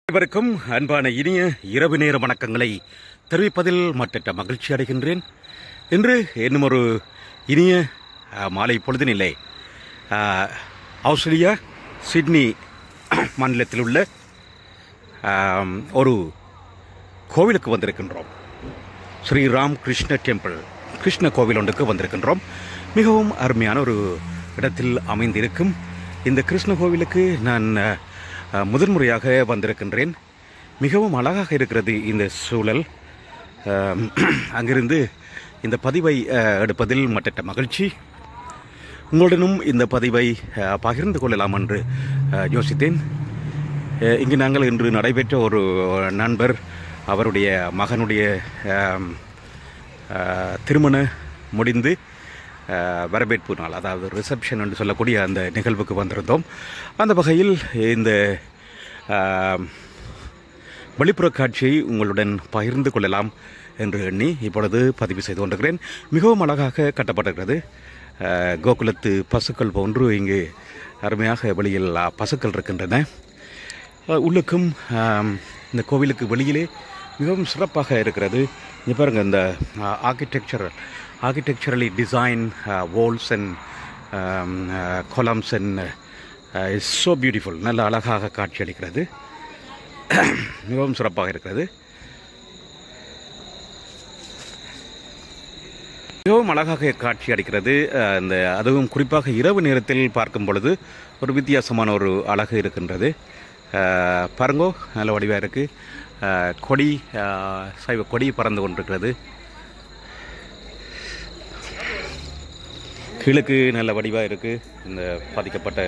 அனைவருக்கும் அன்பான இனிய இரவு நேர வணக்கங்களை தெரிவிப்பதில் மற்றற்ற மகிழ்ச்சி அடைகின்றேன் இன்று இன்னும் ஒரு இனிய அஹ், மாலை பொழுதினில்லை அஹ், ஆஸ்திரேலியா சிட்னி மாநிலத்தில் உள்ள ஆம், ஒரு கோவிலுக்கு வந்திருக்கின்றோம் ஸ்ரீராம் கிருஷ்ண டெம்பிள் கிருஷ்ண கோவில் ஒன்றுக்கு வந்திருக்கின்றோம் மிகவும் அருமையான ஒரு இடத்தில் அமைந்திருக்கும் இந்த கிருஷ்ண கோவிலுக்கு நான் அஹ், அஹ், முதன்முறையாக வந்திருக்கின்றேன் மிகவும் அழகாக இருக்கிறது இந்த சூழல் அஹ், அங்கிருந்து இந்த பதிவை அஹ், எடுப்பதில் மற்றற்ற மகிழ்ச்சி உங்களுடனும் இந்த பதிவை அஹ், பகிர்ந்து கொள்ளலாம் என்று அஹ், யோசித்தேன் அஹ், இங்கு நாங்கள் இன்று நடைபெற்ற ஒரு நண்பர் அவருடைய மகனுடைய ஆம், அஹ், திருமண முடிந்து அஹ், வரவேற்பு நாள் அதாவது ரிசப்ஷன் என்று சொல்லக்கூடிய அந்த நிகழ்வுக்கு வந்திருந்தோம் அந்த வகையில் இந்த ஆம், வெளிப்புற காட்சியை உங்களுடன் பகிர்ந்து கொள்ளலாம் என்று எண்ணி இப்பொழுது பதிவு செய்து கொண்டிருக்கிறேன் மிகவும் அழகாக கட்டப்பட்டிருக்கிறது அஹ், கோகுலத்து பசுக்கள் போன்று இங்கு அருமையாக வெளியில் அஹ், பசுக்கள் இருக்கின்றன அஹ், உள்ளுக்கும் ஆம், இந்த கோவிலுக்கு வெளியிலே மிகவும் சிறப்பாக இருக்கிறது இங்கே பாருங்கள் இந்த architecture architecturally design walls and columns and is so beautiful நல்ல அழகாக காட்சியளிக்கிறது மிகவும் சிறப்பாக இருக்கிறது மிகவும் அழகாக காட்சி அளிக்கிறது அஹ், இந்த அதுவும் குறிப்பாக இரவு நேரத்தில் பார்க்கும் பொழுது ஒரு வித்தியாசமான ஒரு அழகு இருக்கின்றது அஹ், பாருங்கோ நல்ல வடிவாக இருக்குது கொடி அஹ், சைவ கொடி பறந்து கொண்டிருக்கிறது கீழுக்கு நல்ல வடிவாக இருக்குது இந்த பாதிக்கப்பட்ட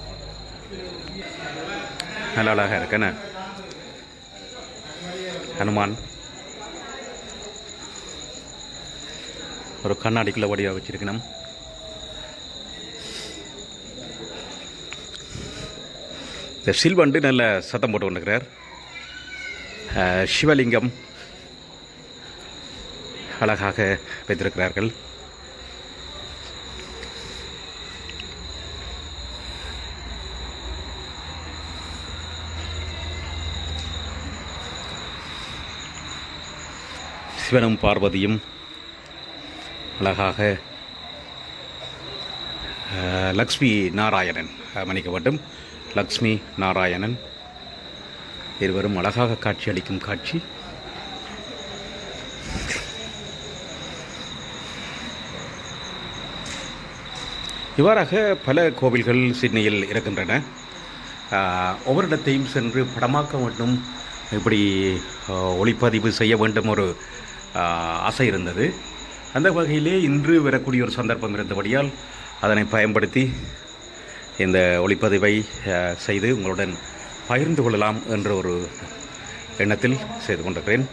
நல்ல அழகாக இருக்குன்னு ஹனுமான் ஒரு கண்ணாடிக்குள்ள வடிவாக வச்சிருக்கணும் இந்த சில்வண்டு நல்ல சத்தம் போட்டு கொண்டிருக்கிறார் அஹ், சிவலிங்கம் அழகாக வைத்திருக்கிறார்கள் சிவனும் பார்வதியும் அழகாக அஹ், லக்ஷ்மி நாராயணன் அஹ், மன்னிக்கப்பட்டும் லக்ஷ்மி நாராயணன் இருவரும் அழகாக காட்சி அளிக்கும் காட்சி இவ்வாறாக பல கோவில்கள் சிட்னியில் இருக்கின்றன ஆஹ், ஒவ்வொரு இடத்தையும் சென்று படமாக்க வேண்டும் இப்படி ஆஹ், ஒளிப்பதிவு செய்ய வேண்டும் ஒரு ஆஹ், ஆசை இருந்தது அந்த வகையிலே இன்று வரக்கூடிய ஒரு சந்தர்ப்பம் இருந்தபடியால் அதனை பயன்படுத்தி இந்த ஒளிப்பதிவை ஆஹ், செய்து உங்களுடன் பகிர்ந்து கொள்ளலாம் என்ற ஒரு எண்ணத்தில் செய்து கொண்டிருக்கிறேன்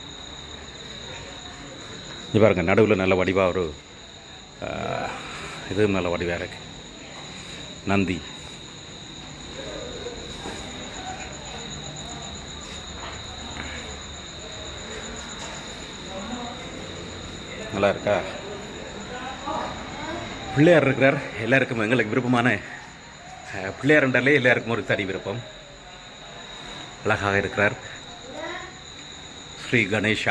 இங்க பாருங்க நடுவில் நல்ல வடிவாக ஒரு ஆஹ், இதுவும் நல்ல வடிவாக இருக்கு நந்தி நல்லா இருக்கா பிள்ளையார் இருக்கிறார் எல்லாருக்கும் எங்களுக்கு விருப்பமான அஹ், பிள்ளையார் என்றாலே எல்லாருக்கும் ஒரு தனி விருப்பம் அழகாக இருக்கிறார் ஸ்ரீ கணேஷா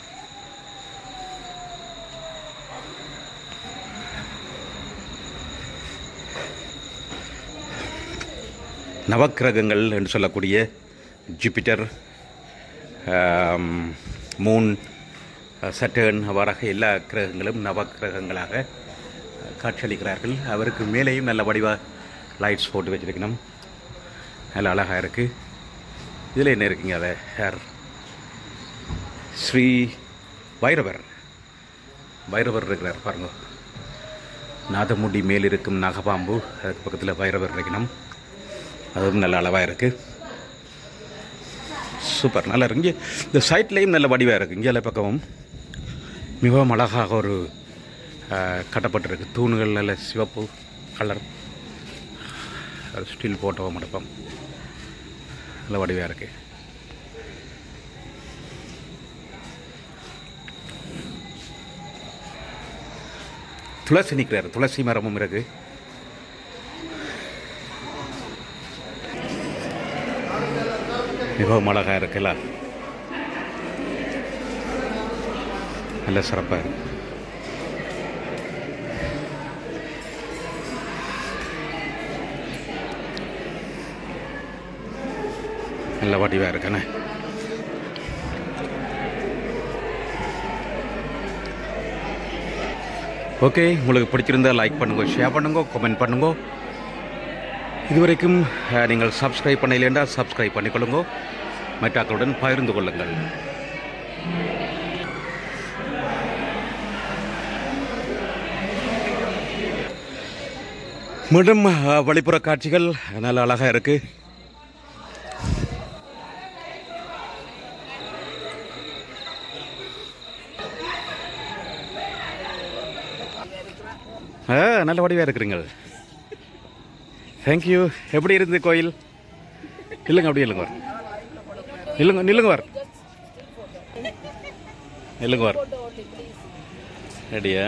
நவக்கிரகங்கள் என்று சொல்லக்கூடிய ஜூபிட்டர் ஆம், மூன் சட்டர்ன் அவ்வாறாக எல்லா கிரகங்களும் நவக்கிரகங்களாக அஹ், காட்சியளிக்கிறார்கள் அவருக்கு மேலேயும் நல்ல வடிவாக லைட்ஸ் போட்டு வச்சிருக்கணும் நல்ல அழகாக இருக்குது இதில் என்ன இருக்குங்க அதை யார் ஸ்ரீ பைரவர் பைரவர் இருக்கிறார் பாருங்க நாதமுடி மேல் இருக்கும் நாகபாம்பு அதுக்கு பக்கத்தில் பைரவர் இருக்கணும் அதுவும் நல்ல அளவாக இருக்குது சூப்பர் நல்லா இருக்கு இங்கே இந்த சைட்லேயும் நல்ல வடிவாக இருக்குது இங்கே எல்லா பக்கமும் மிகவும் அழகாக ஒரு அஹ், கட்டப்பட்டிருக்கு தூண்கள் நல்ல சிவப்பு கலர் ஸ்டீல் போட்டோ மடப்பம் நல்ல வடிவாக இருக்குது துளசி நிற்கிறார் துளசி மரமும் இருக்கு மிகவும் அழகாக இருக்குல்ல நல்ல சிறப்பாக இருக்கு நல்ல வடிவாக இருக்குண்ணே ஓகே உங்களுக்கு பிடிச்சிருந்தா லைக் பண்ணுங்க ஷேர் பண்ணுங்க கமெண்ட் பண்ணுங்க இதுவரைக்கும் அஹ், நீங்கள் சப்ஸ்கிரைப் பண்ணலைண்டா சப்ஸ்கிரைப் பண்ணிக்கொள்ளுங்க மற்றாக்களுடன் பகிர்ந்து கொள்ளுங்கள் மீண்டும் அஹ், வெளிப்புற காட்சிகள் நல்ல அழகாக இருக்கு ஆ நல்ல வடிவாக இருக்கிறீங்க தேங்க்யூ எப்படி இருந்து கோயில் இல்லைங்க அப்படியே இல்லைங்க வர இல்லைங்க நில்லுங்க வர இல்லைங்க வர ரெடியா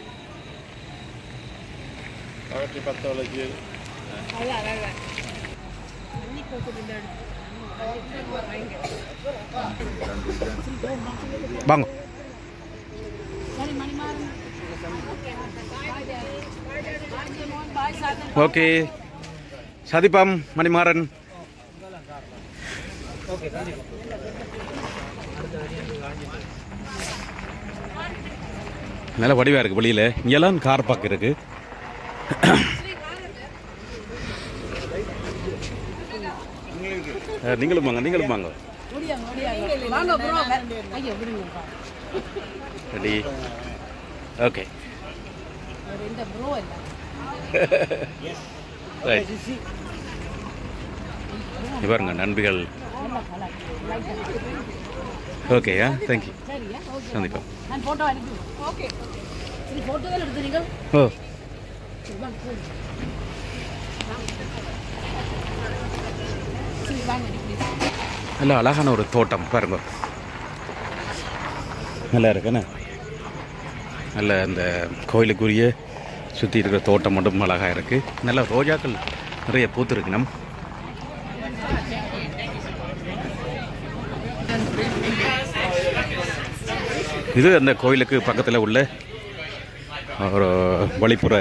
வாங்க ஓகே சதிபாம் மணிமாறன் நல்ல வடிவா இருக்கு வெளியில இங்கெல்லாம் கார் பார்க் இருக்கு அஹ், நீங்களும் வாங்க நீங்களும் வாங்க வாங்க ப்ரோ ஐயோ விடுங்கப்பா ரெடி ஓகே அவர் இந்த ப்ரோ இல்ல ரைட் பாருங்க நண்பிகள் நல்லா கலாய்க்கு. ஓகே ஆ தேங்க்யூ சரியா ஓகே சந்திப்போம் நான் போட்டோ அனுப்பி ஓகே சரி போட்டோ தான் எடுத்துறீங்க ஓ சரி வாங்க போடு. சரி வாங்க நீ please. நல்ல அழகான ஒரு தோட்டம் பாருங்க நல்லா இருக்குண்ணே நல்ல அந்த கோயிலுக்குரிய சுற்றி இருக்கிற தோட்டம் மட்டும் அழகாக இருக்குது நல்ல ரோஜாக்கள் நிறைய பூத்துருக்கு நம் இது அந்த கோயிலுக்கு பக்கத்தில் உள்ள ஒரு வழிப்புற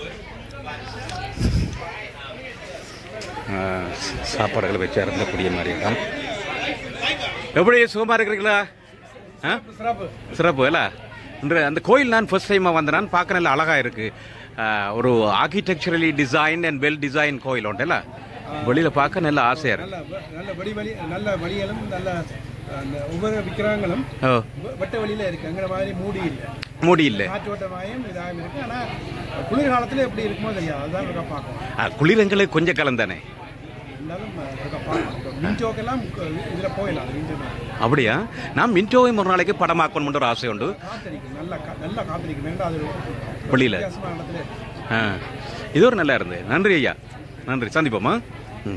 ஆ, சாப்பாடுகளை வச்சு அருந்தக்கூடிய மாதிரி இடம் எப்படி சுகமாக இருக்கிறீங்களா ஆ சிறப்பு இல்ல இன்று அந்த கோயில் நான் ஃபர்ஸ்ட் டைமாக வந்தேன் நான் பார்க்க நல்ல அழகாக இருக்கு ஆ, ஒரு architecturally design and well design கோயில் உண்டுல்ல வெளியில் பார்க்க நல்ல ஆசையாக இருக்கு நல்ல வ- நல்ல வடி வழி நல்ல வழிகளும் நல்ல அந்த ஒவ்வொரு விக்கிரகங்களும் ஓ வ- வட்ட வழியில இருக்கு அங்கிற மாதிரி மூடி இல்லை மூடி இல்லை காற்றோட்டமாயும் இதாகவும் இருக்கு ஆனா குளிர்காலத்துல எப்படி இருக்குமோ தெரியாது அதுதான் இருக்கா பார்க்கணும் ஆ, குளிரங்களுக்கு கொஞ்சம் காலம் தானே இருந்தாலும் இருக்கா பார்க்கணும் மின்சோக்கெல்லாம் இதுல போயிடலாம் அது மின்சோ அப்படியா நான் மின்டோவை ஒரு நாளைக்கு படமாக்கணும்னு ஒரு ஆசை உண்டு காத்தடிக்கும் நல்ல கா- நல்ல காத்தடிக்கும் வேண்டாம் அது ஒரு வெளியில வித்தியாசமான இடத்துல இருக்கு. ஆ இது ஒரு நல்லா இருந்தது நன்றி ஐயா நன்றி சந்திப்போமா ம்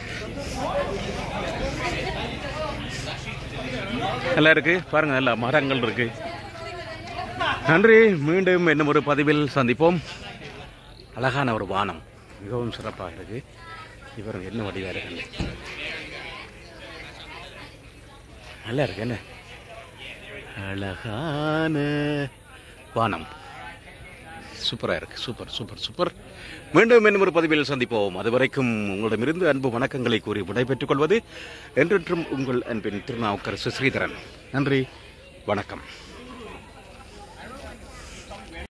நல்லா இருக்கு பாருங்க நல்ல மரங்கள் இருக்கு நன்றி மீண்டும் இன்னும் ஒரு பதிவில் சந்திப்போம் அழகான ஒரு வானம் மிகவும் சிறப்பாக இருக்கு இவரும் என்ன வடிவா இருக்கு நல்லா இருக்கு என்ன அழகான வானம் சூப்பராக இருக்கு சூப்பர் சூப்பர் சூப்பர் மீண்டும் இன்னும் ஒரு பதிவில் சந்திப்போம் அதுவரைக்கும் உங்களிடமிருந்து அன்பு வணக்கங்களை கூறி விடைபெற்றுக் கொள்வது என்றென்றும் உங்கள் அன்பின் திருநாவுக்கரசு ஸ்ரீதரன் நன்றி வணக்கம்